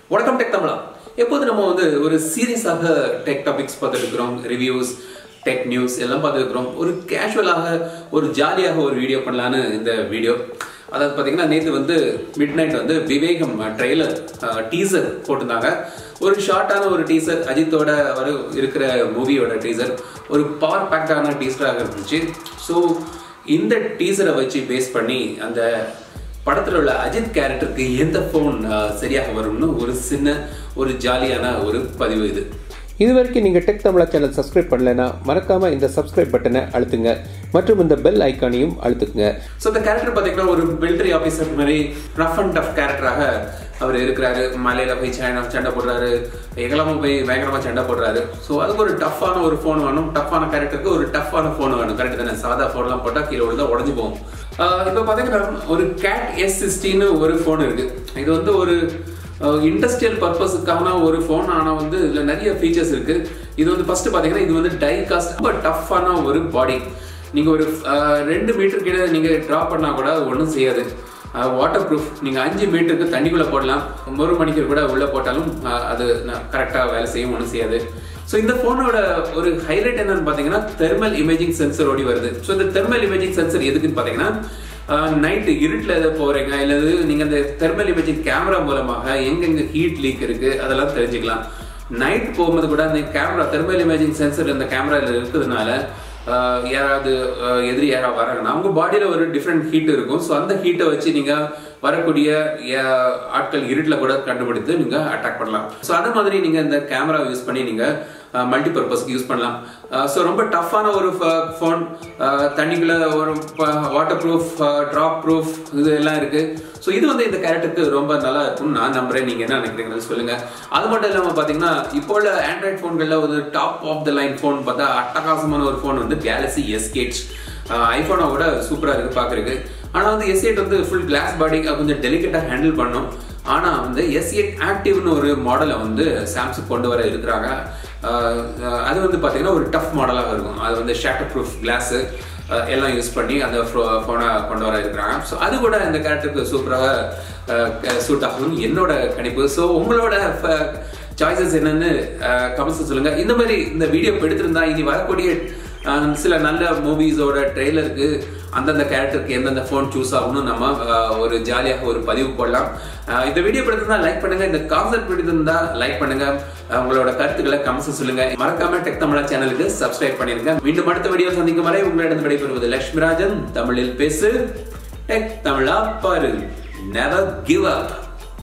வணக்கம் டெக் தமிழா எப்போது நம்ம வந்து ஒரு சீரியஸாக டெக் டாபிக்ஸ் பார்த்துட்டு இருக்கிறோம் ரிவ்யூஸ் டெக் நியூஸ் எல்லாம் பார்த்துட்டு இருக்கிறோம் ஒரு கேஷுவலாக ஒரு ஜாலியாக ஒரு வீடியோ பண்ணலான்னு இந்த வீடியோ அதாவது பார்த்தீங்கன்னா நேற்று வந்து மிட் நைட் வந்து விவேகம் ட்ரெய்லர் டீசர் போட்டிருந்தாங்க ஒரு ஷார்ட்டான ஒரு டீசர் அஜித்தோட வர இருக்கிற மூவியோட டீசர் ஒரு பவர் பேக்டான டீசராக இருந்துச்சு ஸோ இந்த டீசரை வச்சு பேஸ் பண்ணி அந்த படத்தில் உள்ள அஜித் கேரக்டருக்கு எந்த ஃபோன் சரியாக வரும்னு ஒரு சின்ன ஒரு ஜாலியான ஒரு பதிவு இது இது வரைக்கும் நீங்கள் டெக் தமிழா சேனல் சப்ஸ்கிரைப் பண்ணலைன்னா மறக்காமல் இந்த சப்ஸ்கிரைப் பட்டனை அழுத்துங்க மற்றும் இந்த பெல் ஐக்கானையும் அழுத்துக்குங்க ஸோ இந்த கேரக்டர் பார்த்தீங்கன்னா ஒரு மிலிட்டரி ஆஃபீஸர் மாதிரி ரஃப் அண்ட் டஃப் கேரக்டராக அவர் இருக்கிறாரு மலையில போய் சைனா சண்டை போடுறாரு எங்கெல்லாம போய் பயங்கரமா சண்டை போடுறாரு ஸோ அதுக்கு ஒரு டஃப்பான ஒரு ஃபோன் வேணும் டஃப்பான கேரக்டருக்கு ஒரு டஃப்பான ஃபோன் வேணும் கரெக்ட் தானே சாதா ஃபோன்லாம் போட்டால் கீழே விழுந்தா உடஞ்சு போகும் இப்போ பார்த்தீங்கன்னா ஒரு கேட் எஸ் சிக்ஸ்டின்னு ஒரு ஃபோன் இருக்கு இது வந்து ஒரு இண்டஸ்ட்ரியல் பர்பஸுக்கான ஒரு ஃபோன் ஆனால் வந்து இதில் நிறைய ஃபீச்சர்ஸ் இருக்கு இது வந்து ஃபர்ஸ்ட் பார்த்தீங்கன்னா இது வந்து டை காஸ்ட் ரொம்ப டஃப்பான ஒரு பாடி நீங்கள் ஒரு ரெண்டு மீட்டர் கீழே நீங்கள் ட்ரா பண்ணால் கூட ஒன்றும் செய்யாது வாட்டர் ப்ரூஃப் நீங்கள் அஞ்சு மீட்டருக்கு தண்ணிக்குள்ளே போடலாம் ஒரு மணிக்கு கூட உள்ளே போட்டாலும் அது கரெக்டாக வேலை செய்யும் ஒன்றும் செய்யாது ஸோ இந்த ஃபோனோட ஒரு ஹைலைட் என்னன்னு பார்த்தீங்கன்னா தெர்மல் இமேஜிங் சென்சர் ஓடி வருது ஸோ இந்த தெர்மல் இமேஜிங் சென்சர் எதுக்குன்னு பார்த்தீங்கன்னா நைட்டு இருட்டில் எதை போகிறீங்க இல்லை நீங்கள் அந்த தெர்மல் இமேஜிங் கேமரா மூலமாக எங்கெங்கே ஹீட் லீக் இருக்குது அதெல்லாம் தெரிஞ்சுக்கலாம் நைட் போகும்போது கூட அந்த கேமரா தெர்மல் இமேஜிங் சென்சர் இந்த கேமராவில் இருக்கிறதுனால யாராவது எதிரி யாராவது வராங்கன்னா அவங்க பாடியில் ஒரு டிஃப்ரெண்ட் ஹீட் இருக்கும் ஸோ அந்த ஹீட்டை வச்சு நீங்கள் வரக்கூடிய ஆட்கள் இருட்டில் கூட கண்டுபிடித்து நீங்கள் அட்டாக் பண்ணலாம் ஸோ அதே மாதிரி நீங்கள் இந்த கேமரா யூஸ் பண்ணி நீங்கள் மல்டி பர்பஸ்க்கு யூஸ் பண்ணலாம் ஸோ ரொம்ப டஃப்பான ஒரு ஃபோன் தண்ணிக்குள்ள ஒரு வாட்டர் ப்ரூஃப் ட்ராப் ப்ரூஃப் இது எல்லாம் இருக்கு ஸோ இது வந்து இந்த கேரக்டருக்கு ரொம்ப நல்லா இருக்கும்னு நான் நம்புறேன் நீங்க என்ன நினைக்கிறீங்கன்னு சொல்லுங்க அது மட்டும் இல்லாமல் பார்த்தீங்கன்னா இப்போ உள்ள ஆண்ட்ராய்ட் ஃபோன்களில் ஒரு top of the line phone பார்த்தா அட்டகாசமான ஒரு ஃபோன் வந்து கேலக்ஸி எஸ்கேட்ச் ஐஃபோனை விட சூப்பராக இருக்கு பார்க்குறதுக்கு ஆனால் வந்து எஸ் எயிட் வந்து ஃபுல் கிளாஸ் பாடி கொஞ்சம் டெலிகேட்டாக ஹேண்டில் பண்ணும் ஆனால் வந்து எஸ் எயிட் ஆக்டிவ்னு ஒரு மாடலை வந்து சாம்சங் கொண்டு வர இருக்கிறாங்க அது வந்து பார்த்தீங்கன்னா ஒரு டஃப் மாடலாக இருக்கும் அது வந்து ஷேட்டர் ப்ரூஃப் கிளாஸு எல்லாம் யூஸ் பண்ணி அந்த ஃபோனை கொண்டு வர இருக்கிறாங்க ஸோ அது கூட இந்த கேரக்டருக்கு சூப்பராக சூட் ஆகும் என்னோட கணிப்பு ஸோ உங்களோட சாய்ஸஸ் என்னன்னு கமெண்ட்ஸ் சொல்லுங்க இந்த மாதிரி இந்த வீடியோ எடுத்திருந்தா இனி வரக்கூடிய சில நல்ல மூவிஸோட ட்ரெய்லருக்கு அந்தந்த கேரக்டருக்கு எந்தெந்த ஃபோன் சூஸ் ஆகணும் நம்ம ஒரு ஜாலியாக ஒரு பதிவு போடலாம் இந்த வீடியோ பிடித்திருந்தா லைக் பண்ணுங்க இந்த கான்செப்ட் பிடித்திருந்தா லைக் பண்ணுங்க உங்களோட கருத்துக்களை கமெண்ட்ஸ் சொல்லுங்க மறக்காம டெக் தமிழா சேனலுக்கு சப்ஸ்கிரைப் பண்ணிருங்க மீண்டும் அடுத்த வீடியோ சந்திக்கும் வரை உங்களிடம் விடைபெறுவது லட்சுமிராஜன் தமிழில் பேசு டெக் தமிழா பாரு நெவர் கிவ் அப்